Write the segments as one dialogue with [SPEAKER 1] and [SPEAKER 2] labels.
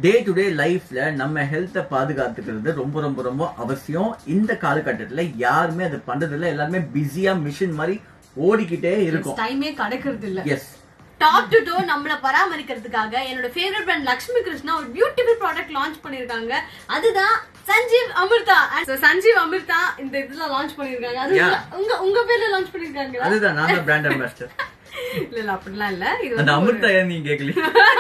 [SPEAKER 1] Day to day லைஃப்ல நம்ம ஹெல்த்தை பாதுகாத்துக்கிறது ரொம்ப ரொம்ப ரொம்ப அவசியம் இந்த காலகட்டத்துல யாருமே அது பண்றது இல்ல எல்லாருமே பிஸியா மிஷின் மாதிரி ஓடிக்கிட்டே இருக்கும்
[SPEAKER 2] டைமே கிடைக்கிறது இல்ல
[SPEAKER 1] எஸ்
[SPEAKER 2] டாப் டு டோ நம்மள பராமரிக்கிறதுக்காக என்னோட ஃபேவரட் பிராண்ட் லக்ஷ்மி கிருஷ்ணா ஒரு பியூட்டிஃபுல் ப்ராடக்ட் லான்ச் பண்ணிருக்காங்க அதுதான் சஞ்சீவ் அமிர்தா And so சஞ்சீவ் அமிர்தா இந்த இதுல லான்ச் பண்ணிருக்காங்க அது
[SPEAKER 1] Yeah.
[SPEAKER 2] உங்க- உங்க உங்க பேர்ல லான்ச் பண்ணிருக்காங்க
[SPEAKER 1] அதுதான் நான் தான் பிராண்ட் அம்பாஸ்டர்
[SPEAKER 2] இல்ல இல்ல அப்படிலாம் இல்ல இது
[SPEAKER 1] அந்த
[SPEAKER 2] வந்து ஒரு-
[SPEAKER 1] அமிர்தா ஏன் நீங்க கேட்கல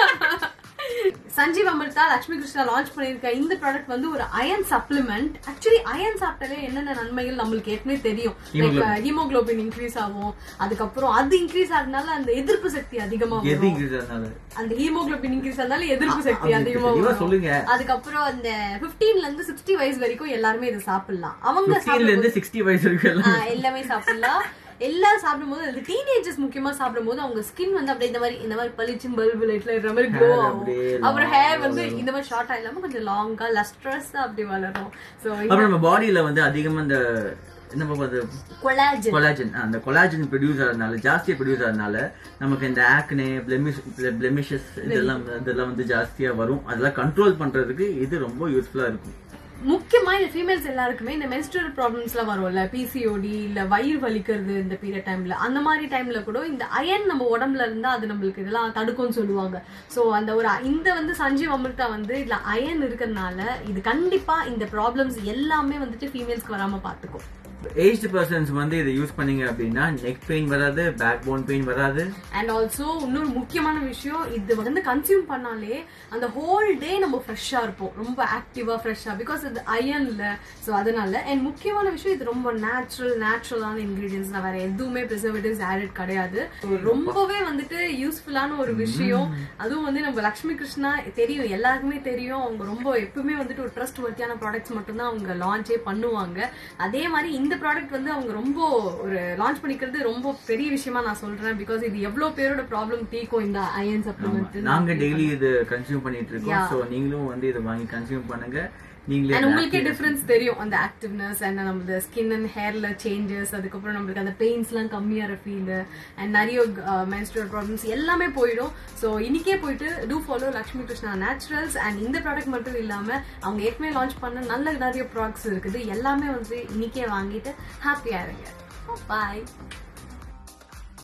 [SPEAKER 2] சஞ்சீவ் அமிர்தா லட்சுமி கிருஷ்ணா லான்ச் பண்ணிருக்க இந்த ப்ராடக்ட் வந்து ஒரு அயன் சப்ளிமெண்ட் ஆக்சுவலி அயன் சாப்பிட்டாலே என்னென்ன நன்மைகள் நம்மளுக்கு ஏற்கனவே தெரியும் ஹீமோகுளோபின் இன்க்ரீஸ் ஆகும் அதுக்கப்புறம் அது இன்க்ரீஸ் ஆகுறதுனால அந்த எதிர்ப்பு சக்தி அதிகமா
[SPEAKER 1] எது
[SPEAKER 2] வரும்
[SPEAKER 1] இங்கிலீஷ் அதனால
[SPEAKER 2] அந்த ஹீமோகுளோபின் இன்க்ரீஸ் ஆனால எதிர்ப்பு சக்தி
[SPEAKER 1] அப்படி
[SPEAKER 2] அதிகமா
[SPEAKER 1] தெளிவா
[SPEAKER 2] வரும்
[SPEAKER 1] சொல்லுங்க
[SPEAKER 2] அதுக்கப்புறம் அந்த 15 ல இருந்து சிக்ஸ்டி வயசு வரைக்கும் எல்லாருமே இதை சாப்பிடலாம் அவங்க
[SPEAKER 1] 15 ல இருந்து சிக்ஸ்டி வயசு வரைக்கும் எல்லாம்
[SPEAKER 2] ஆஹ் எல்லாமே சாப்பிடலாம் எல்லாரும் சாப்பிடும்போது அது டீனேஜர்ஸ் முக்கியமா சாப்பிடும்போது அவங்க ஸ்கின் வந்து அப்படியே இந்த மாதிரி இந்த மாதிரி பளிச்சும் பல்பு லைட்ல இருக்கிற மாதிரி க்ளோ
[SPEAKER 1] Hair
[SPEAKER 2] ஆகும்
[SPEAKER 1] அப்படியே
[SPEAKER 2] அப்புறம்
[SPEAKER 1] long
[SPEAKER 2] ஹேர்
[SPEAKER 1] ஆ
[SPEAKER 2] வந்து
[SPEAKER 1] வளரும்.
[SPEAKER 2] இந்த மாதிரி ஷார்ட்டா இல்லாம கொஞ்சம் லாங்கா லஸ்ட்ரஸ் அப்படி வளரும் சோ
[SPEAKER 1] அப்புறம் நம்ம பாடியில வந்து அதிகமா இந்த நம்ம வந்து
[SPEAKER 2] கொலாஜன்
[SPEAKER 1] கொலாஜன் அந்த கொலாஜன் ப்ரொடியூஸ் ஆகிறதுனால ஜாஸ்தியா ப்ரொடியூஸ் ஆகிறதுனால நமக்கு இந்த ஆக்னே பிளெமிஷ் பிளெமிஷஸ் இதெல்லாம் இதெல்லாம் வந்து ஜாஸ்தியா வரும் அதெல்லாம் கண்ட்ரோல் பண்றதுக்கு இது ரொம்ப யூஸ்ஃபுல்லா இருக்கும்
[SPEAKER 2] முக்கியமா இந்த ஃபீமேல்ஸ் எல்லாருக்குமே இந்த மென்ஸ்ட்ரல் ப்ராப்ளம்ஸ்லாம் வரும்ல பிசிஓடி இல்ல வயிறு வலிக்கிறது இந்த பீரியட் டைம்ல அந்த மாதிரி டைம்ல கூட இந்த அயன் நம்ம உடம்புல இருந்தா அது நம்மளுக்கு இதெல்லாம் தடுக்கும்னு சொல்லுவாங்க சோ அந்த ஒரு இந்த வந்து சஞ்சீவ் அமிர்தா வந்து இதுல அயன் இருக்கிறதுனால இது கண்டிப்பா இந்த ப்ராப்ளம்ஸ் எல்லாமே வந்துட்டு ஃபீமேல்ஸ்க்கு வராம பாத்துக்கும்
[SPEAKER 1] ஏஜ்டு பர்சன்ஸ் வந்து இதை யூஸ் பண்ணீங்க அப்படின்னா நெக் பெயின் வராது பேக் போன் பெயின் வராது
[SPEAKER 2] அண்ட் ஆல்சோ இன்னொரு முக்கியமான விஷயம் இது வந்து கன்சியூம் பண்ணாலே அந்த ஹோல் டே நம்ம ஃப்ரெஷ்ஷா இருப்போம் ரொம்ப ஆக்டிவா ஃப்ரெஷ்ஷா பிகாஸ் இது அயன்ல ஸோ அதனால அண்ட் முக்கியமான விஷயம் இது ரொம்ப நேச்சுரல் நேச்சுரலான இன்கிரீடியன்ஸ் தான் வேற எதுவுமே ப்ரிசர்வேட்டிவ்ஸ் ஆடட் கிடையாது So, ரொம்பவே வந்துட்டு யூஸ்ஃபுல்லான ஒரு விஷயம் அதுவும் வந்து நம்ம லக்ஷ்மி கிருஷ்ணா தெரியும் எல்லாருக்குமே தெரியும் அவங்க ரொம்ப எப்பவுமே வந்துட்டு ஒரு ட்ரஸ்ட் வர்த்தியான ப்ராடக்ட்ஸ் மட்டும்தான் அவங்க லான்ச்சே பண்ணுவாங்க அதே மாதிரி இந்த ப்ராடக்ட் வந்து அவங்க ரொம்ப ஒரு லான்ச் பண்ணிக்கிறது ரொம்ப பெரிய விஷயமா நான் சொல்றேன் பிகாஸ் இது எவ்வளவு பேரோட ப்ராப்ளம் தீக்கும் இந்த அயன் சப்ளிமெண்ட்
[SPEAKER 1] நாங்க டெய்லி இது கன்சியூம் பண்ணிட்டு இருக்கோம் சோ நீங்களும் வந்து இதை வாங்கி கன்சியூம் பண்ணுங்க நீங்களே
[SPEAKER 2] அண்ட் உங்களுக்கே டிஃபரன்ஸ் தெரியும் அந்த ஆக்டிவ்னஸ் அண்ட் நம்ம ஸ்கின் அண்ட் ஹேர்ல சேஞ்சஸ் அதுக்கப்புறம் நம்மளுக்கு அந்த பெயின்ஸ்லாம் கம்மியாகிற ஃபீல் அண்ட் நிறைய மென்ஸ்ட்ரல் ப்ராப்ளம்ஸ் எல்லாமே போயிடும் ஸோ இன்னைக்கே போயிட்டு do follow Lakshmi Krishna Naturals and இந்த ப்ராடக்ட் மட்டும் இல்லாம அவங்க ஏற்கனவே லான்ச் பண்ண நல்ல நிறைய ப்ராடக்ட்ஸ் இருக்குது எல்லாமே வந்து இன்னைக்கே வாங்கிட்டு ஹாப்பியா இருங்க பாய்